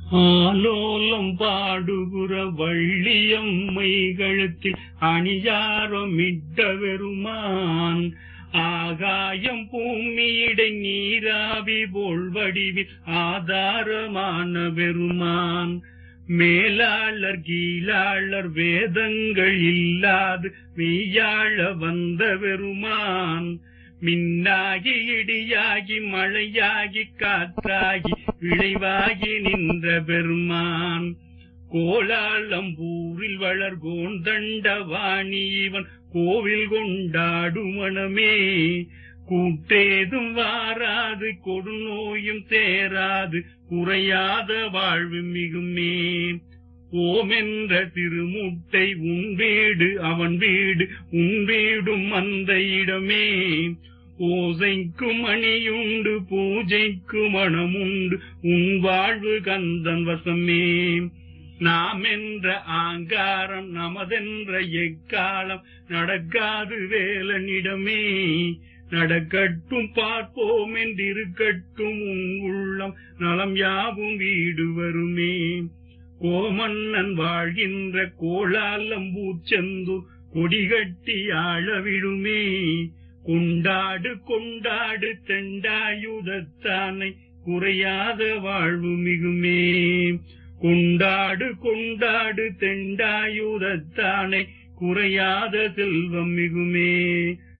ஆலோலம் பாடுகுற வள்ளியம்மை கழுத்தில் அணியாரமிட்ட பெருமான் ஆகாயம் பூமியிடை நீராவி போல் வடிவில் ஆதாரமான பெருமான் மேலாளர் கீழாளர் வேதங்கள் இல்லாது மெய்யாழ வந்த பெருமான் மின்னாகி இடியாகி மழையாகி காற்றாகி விளைவாகி நின்ற பெருமான் கோலாலம்பூரில் வளர் கோந்தண்டவாணி இவன் கோவில் கொண்டாடுமணமே கூட்டேதும் வாராது கொடுநோயும் சேராது குறையாத வாழ்வு மிகுமே ஓமென்ற திருமுட்டை உன் வீடு அவன் வீடு உன் வீடும் அந்த இடமே ஓசைக்கும் மணியுண்டு பூஜைக்கு மனமுண்டு உன் வாழ்வு கந்தன் வசமே நாம் என்ற ஆங்காரம் நமதென்ற எக்காலம் நடக்காது வேலனிடமே நடக்கட்டும் பார்ப்போம் என்றிருக்கட்டும் உன் உள்ளம் நலம் யாவும் வீடு வருமே கோமன்னன் வாழ்கின்ற கோலாலம்பூச்செந்தூர் கொடிகட்டி ஆழவிடுமே கொண்டாடு கொண்டாடு தெண்டாயுதத்தானை குறையாத வாழ்வு மிகுமே கொண்டாடு கொண்டாடு தெண்டாயுதத்தானை குறையாத செல்வம் மிகுமே